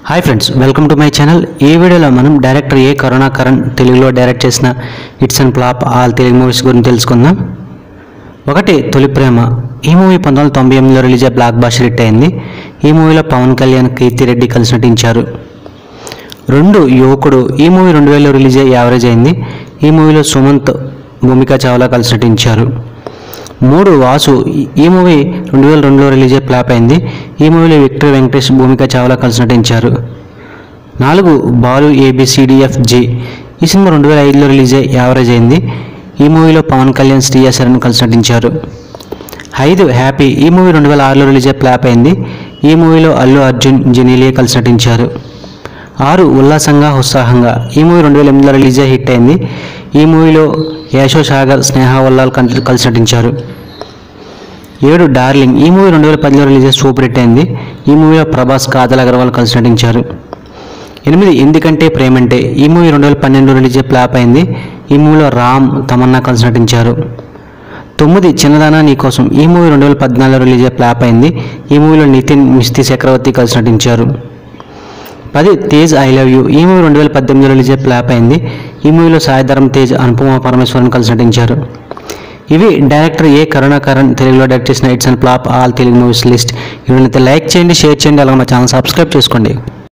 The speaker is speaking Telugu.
hi friends welcome to my channel ఈ వీడియోలో మనం డైరెక్టర్ ఏ కరుణాకరణ్ తెలుగులో డైరెక్ట్ చేసిన hits and flop all Telugu movies గురించి తెలుసుకుందాం ఒకటి తొలి ప్రేమ ఈ మూవీ పంతొమ్మిది వందల తొంభై ఎనిమిదిలో రిలీజ్ అయ్యి బ్లాక్ బాస్టర్ హిట్ అయింది ఈ మూవీలో పవన్ కళ్యాణ్ కీర్తి రెడ్డి కలిసి నటించారు రెండు యువకుడు ఈ మూవీ రెండు వేలలో రిలీజ్ అయ్యి యావరేజ్ అయింది ఈ మూవీలో సుమంత్ భూమికా చావ్లా కలిసి నటించారు మూడు వాసు ఈ- ఈ మూవీ రెండు వేల రెండులో రిలీజ్ అయ్యి ఫ్లాప్ అయింది ఈ మూవీలో విక్టర్ వెంకటేష్ భూమికా చావ్లా కలిసి నటించారు నాలుగు బాలు ఏబిసిడిఎఫ్ జి ఈ సినిమా రెండు వేల ఐదులో రిలీజ్ అయ్యి యావరేజ్ అయింది ఈ మూవీలో పవన్ కళ్యాణ్ శ్రీయా శరణ్ కలిసి నటించారు ఐదు హ్యాపీ ఈ మూవీ రెండు వేల ఆరులో రిలీజ్ అయ్యి ఫ్లాప్ అయింది ఈ మూవీలో అల్లు అర్జున్ జెనీలియా కలిసి నటించారు ఆరు ఉల్లాసంగా ఉత్సాహంగా ఈ మూవీ రెండు వేల ఎనిమిదిలో రిలీజ్ అయ్యి హిట్ అయింది ఈ మూవీలో యశో సాగర్ స్నేహ వల్లాల్ కన్- కలిసి నటించారు ఏడు డార్లింగ్ ఈ మూవీ రెండు వేల పదిలో రిలీజ్ అయ్యి సూపర్ హిట్ అయింది ఈ మూవీలో ప్రభాస్ కాజల్ అగర్వాల్ కలిసి నటించారు ఎనిమిది ఎందుకంటే ప్రేమంటే ఈ మూవీ రెండు వేల పన్నెండులో రిలీజ్ అయ్యి ఫ్లాప్ అయింది ఈ మూవీలో రామ్ తమన్నా కలిసి నటించారు తొమ్మిది చిన్నదానా నీకోసం ఈ మూవీ రెండు వేల పద్నాలుగులో రిలీజ్ అయ్యి ఫ్లాప్ అయింది ఈ మూవీలో నితిన్ మిస్తి చక్రవర్తి కలిసి నటించారు పది తేజ్ ఐ లవ్ యూ ఈ మూవీ రెండు వేల పద్దెనిమిదిలో రిలీజ్ అయ్యి ఫ్లాప్ అయింది ఈ మూవీలో సాయిధరం తేజ్ అనుపమ పరమేశ్వరన్ కలిసి నటించారు ఇవి డైరెక్టర్ ఏ కరుణాకరణ్ తెలుగులో డైరెక్ట్ చేసిన hits and flop all Telugu movies list ఇవన్నైతే లైక్ చేయండి షేర్ చేయండి అలాగే మా ఛానల్ సబ్స్క్రైబ్ చేసుకోండి